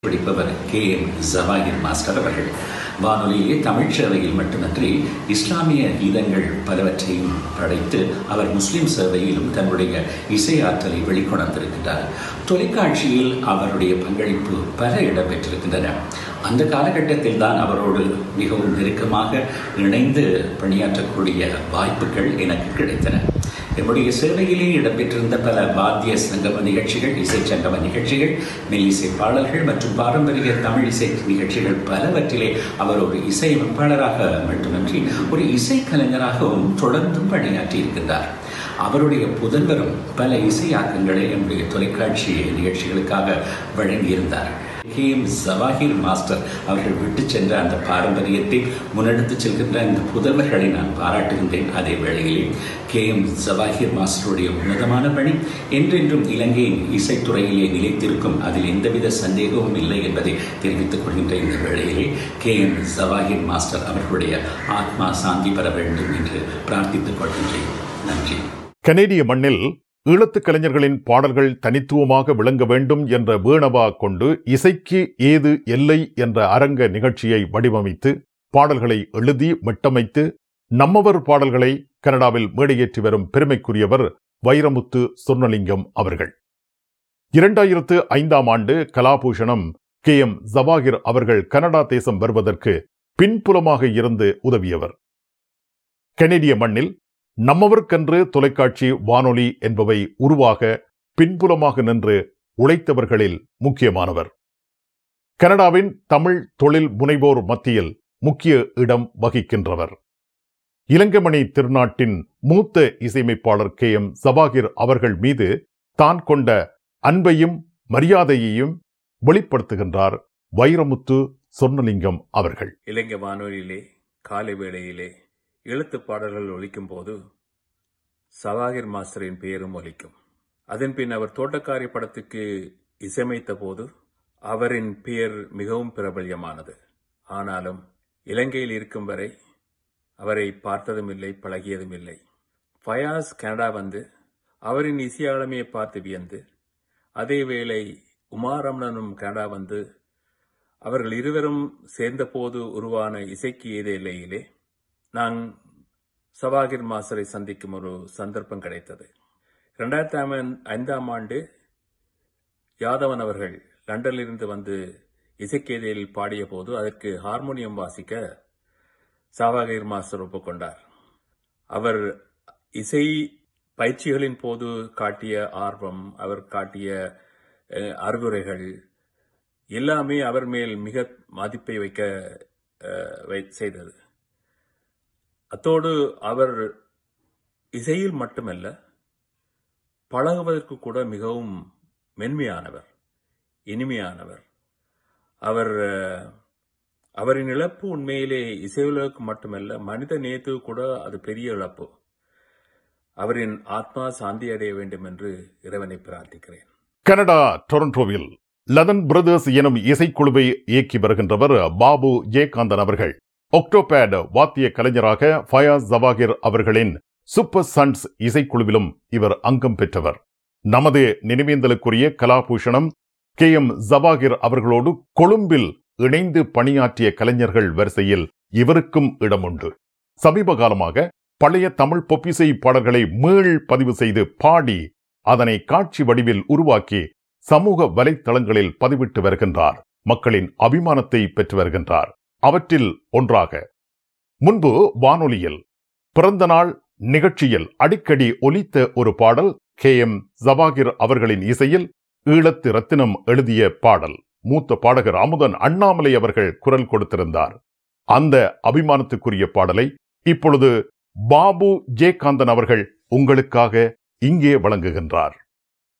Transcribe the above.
பிடிப்பவர் K M Jawahir master அவர்கள் வானொலியிலே தமிழ் சேவையில் மட்டுமன்றி இஸ்லாமிய கீதங்கள் பலவற்றையும் படைத்து அவர் முஸ்லிம் சேவையிலும் தன்னுடைய இசை ஆற்றலை வெளிக்கொணர்ந்திருக்கின்றார் தொலைக்காட்சியில் அவருடைய பங்களிப்பு பல இடம்பெற்றிருக்கின்றன அந்த காலகட்டத்தில் தான் அவரோடு மிகவும் நெருக்கமாக இணைந்து பணியாற்றக்கூடிய வாய்ப்புகள் எனக்கு கிடைத்தன என்னுடைய சேவையிலே இடம்பெற்றிருந்த பல வாத்திய சங்கம நிகழ்ச்சிகள் இசை சங்கம நிகழ்ச்சிகள் மெல்லிசை பாடல்கள் மற்றும் பாரம்பரிய தமிழ் இசை நிகழ்ச்சிகள் பலவற்றிலே அவர் ஒரு இசையமைப்பாளராக மட்டுமின்றி ஒரு இசைக்கலைஞராகவும் தொடர்ந்தும் பணியாற்றி இருக்கின்றார் அவருடைய புதல்வரும் பல இசையாக்கங்களை என்னுடைய தொலைக்காட்சி நிகழ்ச்சிகளுக்காக வழங்கியிருந்தார் கே எம் ஜவாஹிர் மாஸ்டர் அவர்கள் விட்டு சென்ற அந்த பாரம்பரியத்தை முன்னெடுத்து செல்கின்ற இந்த புதல்வர்களை நான் பாராட்டுகின்றேன் அதே வேளையிலே கே எம் ஜவாஹிர் மாஸ்டருடைய உன்னதமான பணி என்றென்றும் இலங்கையின் இசைத்துறையிலே நிலைத்திருக்கும் அதில் எந்தவித சந்தேகமும் இல்லை என்பதை தெரிவித்துக் கொள்கின்ற இந்த வேளையிலே கே எம் ஜவாஹிர் மாஸ்டர் அவர்களுடைய ஆத்மா சாந்தி பெற வேண்டும் என்று பிரார்த்தித்துக் கொள்கின்றேன் நன்றி கனேடிய மண்ணில் ஈழத்துக் கலைஞர்களின் பாடல்கள் தனித்துவமாக விளங்க வேண்டும் என்ற வேணவா கொண்டு இசைக்கு ஏது எல்லை என்ற அரங்க நிகழ்ச்சியை வடிவமைத்து பாடல்களை எழுதி மிட்டமைத்து நம்மவர் பாடல்களை கனடாவில் மேடையேற்றி வரும் பெருமைக்குரியவர் வைரமுத்து சொர்ணலிங்கம் அவர்கள் இரண்டாயிரத்து ஐந்தாம் ஆண்டு கலாபூஷணம் கே எம் ஜவாகிர் அவர்கள் கனடா தேசம் வருவதற்கு பின்புலமாக இருந்து உதவியவர் கனேடிய மண்ணில் நம்மவர்க்கென்று தொலைக்காட்சி வானொலி என்பவை உருவாக பின்புலமாக நின்று உழைத்தவர்களில் முக்கியமானவர் கனடாவின் தமிழ் தொழில் முனைவோர் மத்தியில் முக்கிய இடம் வகிக்கின்றவர் இலங்கமணி திருநாட்டின் மூத்த இசையமைப்பாளர் கே எம் சபாகிர் அவர்கள் மீது தான் கொண்ட அன்பையும் மரியாதையையும் வெளிப்படுத்துகின்றார் வைரமுத்து சொர்ணலிங்கம் அவர்கள் இலங்கை வானொலியிலே காலை வேளையிலே எழுத்து பாடல்கள் ஒலிக்கும் போது சவாகிர் மாஸ்டரின் பெயரும் ஒலிக்கும் அதன் பின் அவர் தோட்டக்காரி படத்துக்கு இசையமைத்த போது அவரின் பெயர் மிகவும் பிரபல்யமானது ஆனாலும் இலங்கையில் இருக்கும் வரை அவரை பார்த்ததும் இல்லை பழகியதும் இல்லை ஃபயாஸ் கனடா வந்து அவரின் இசையாளமையை பார்த்து வியந்து அதேவேளை உமாரமணனும் கனடா வந்து அவர்கள் இருவரும் சேர்ந்தபோது உருவான இசைக்கு ஏதேலையிலே நான் சவாகிர் மாஸ்டரை சந்திக்கும் ஒரு சந்தர்ப்பம் கிடைத்தது இரண்டாயிரத்தி ஐந்தாம் ஆண்டு யாதவன் அவர்கள் லண்டனிலிருந்து வந்து இசைக்கேதையில் பாடிய போது அதற்கு ஹார்மோனியம் வாசிக்க சவாகிர் மாஸ்டர் ஒப்புக்கொண்டார் அவர் இசை பயிற்சிகளின் போது காட்டிய ஆர்வம் அவர் காட்டிய அஹ், அறிவுரைகள் எல்லாமே அவர் மேல் மிக மதிப்பை வைக்க அஹ், வை- செய்தது அத்தோடு அவர் இசையில் மட்டுமல்ல பழகுவதற்கு கூட மிகவும் மென்மையானவர் இனிமையானவர் அவர் அஹ், அவரின் இழப்பு உண்மையிலே இசையுலகுக்கு மட்டுமல்ல மனித நேயத்துக்கு கூட அது பெரிய இழப்பு அவரின் ஆத்மா சாந்தி அடைய வேண்டும் என்று இறைவனை பிரார்த்திக்கிறேன் கனடா டொரண்டோவில் லதன் பிரதர்ஸ் எனும் இசைக்குழுவை இயக்கி வருகின்றவர் பாபு ஜெயகாந்தன் அவர்கள் ஒக்டோபேட் வாத்திய கலைஞராக ஃபயாஸ் ஜவாகிர் அவர்களின் சூப்பர் சன்ஸ் இசைக்குழுவிலும் இவர் அங்கம் பெற்றவர் நமது நினைவேந்தலுக்குரிய கலாபூஷணம் கே எம் ஜவாகிர் அவர்களோடு கொழும்பில் இணைந்து பணியாற்றிய கலைஞர்கள் வரிசையில் இவருக்கும் இடம் உண்டு சமீப காலமாக பழைய தமிழ் பொப்பிசை பாடல்களை மீள் பதிவு செய்து பாடி அதனை காட்சி வடிவில் உருவாக்கி சமூக வலைத்தளங்களில் பதிவிட்டு வருகின்றார் மக்களின் அபிமானத்தை பெற்று வருகின்றார் அவற்றில் ஒன்றாக முன்பு வானொலியில் பிறந்த நாள் நிகழ்ச்சியில் அடிக்கடி ஒலித்த ஒரு பாடல் கே எம் ஜவாகிர் அவர்களின் இசையில் ஈழத்து ரத்தினம் எழுதிய பாடல் மூத்த பாடகர் அமுதன் அண்ணாமலை அவர்கள் குரல் கொடுத்திருந்தார் அந்த அபிமானத்துக்குரிய பாடலை இப்பொழுது பாபு ஜெயகாந்தன் அவர்கள் உங்களுக்காக இங்கே வழங்குகின்றார்